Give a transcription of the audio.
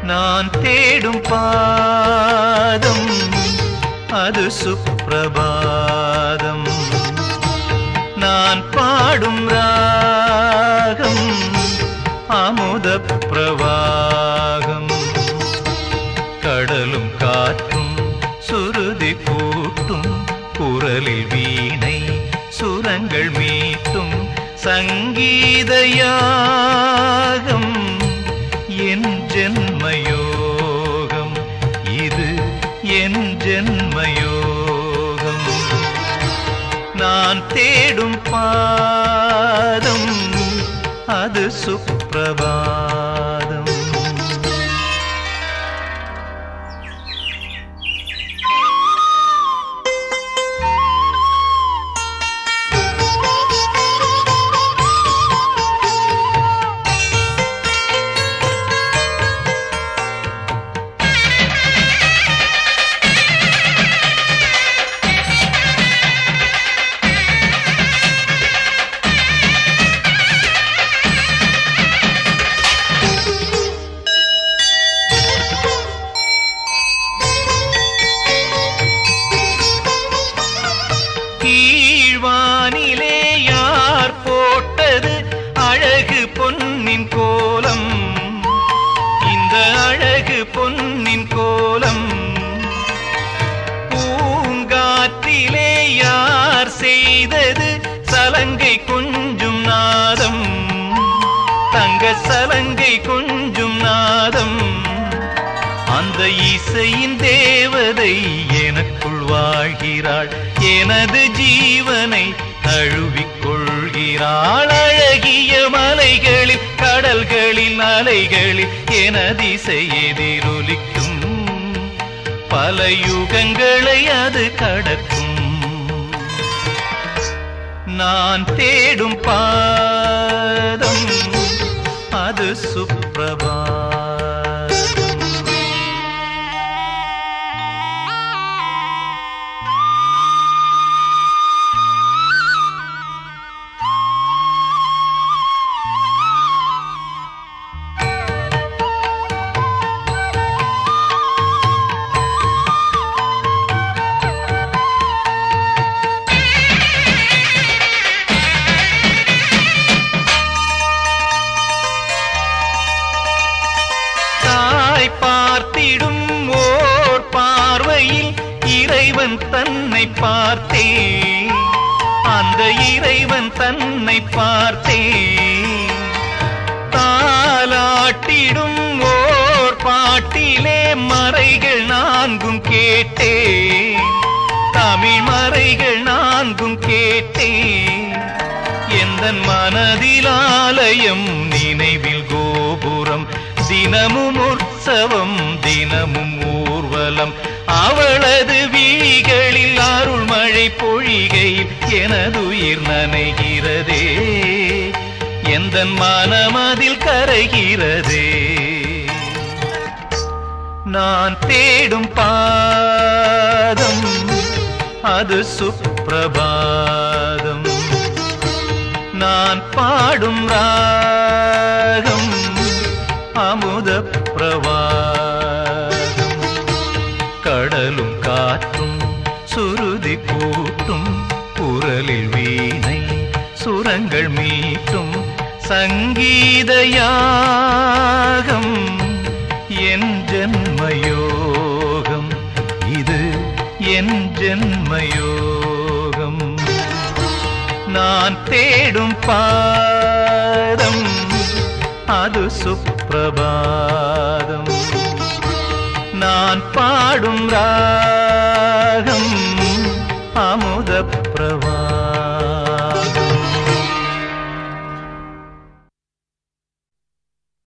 நான் தேடும் பாதம் அது சுப்பிரபாதம் நான் பாடும் ராகம் அமுத பிரவாகம் கடலும் காற்றும் சுருதி கூட்டும் குரலில் வீணை சுரங்கள் மீட்டும் சங்கீதயாகம் என் ஜென்மயோகம் இது என் ஜென்மயோகம் நான் தேடும் பாதம் அது சுப்பிரபாதம் கீழ்வானிலே யார் போட்டது அழகு பொன்னின் கோலம் இந்த அழகு பொன்னின் கோலம் பூங்காற்றிலே யார் செய்தது சலங்கை கொஞ்சும் நாதம் தங்க சலங்கை கொஞ்சும் நாதம் அந்த இசையின் தேவதை எனக்குள் வாழ்கிறாள் எனது ஜீவனை தழுவிக் கொள்கிறாள் அழகிய மலைகளில் கடல்களில் அலைகளில் எனது இசை எதிரொலிக்கும் பல யுகங்களை அது கடக்கும் நான் தேடும் பாதம் அது சுப்பிரபாதம் தாய் பார்த்திடும் ஓர் பார்வையில் இறைவன் தன்னை பார்த்தே அந்த இறைவன் தன்னை பார்த்தே தாலாட்டிடும் ஓர் பாட்டிலே மறைகள் நான்கும் கேட்டே தமிழ் மறைகள் நான்கும் கேட்டே எந்த மனதில் ஆலயம் நினைவில் கோபுரம் தினமும் உற்சவம் தினமும் ஊர்வலம் அவளது வீகளில் அருள்மழை பொழிகையில் எனதுயிர் நனைகிறதே எந்த மனமதில் கரைகிறதே நான் தேடும் பாதம் அது சுப்பிரபாதம் நான் பாடும் ராகம் அமுத பிரவாகம் கடலும் காற்றும் சுருதி கூட்டும் குரலில் வீணை சுரங்கள் மீட்டும் சங்கீதயாகம் என் ஜென்மயோகம் இது என் ஜென்மயோகம் நான் தேடும் பாதம் அது சுப்பிரபாதம் நான் பாடும் ராகம் அமுத பிரபா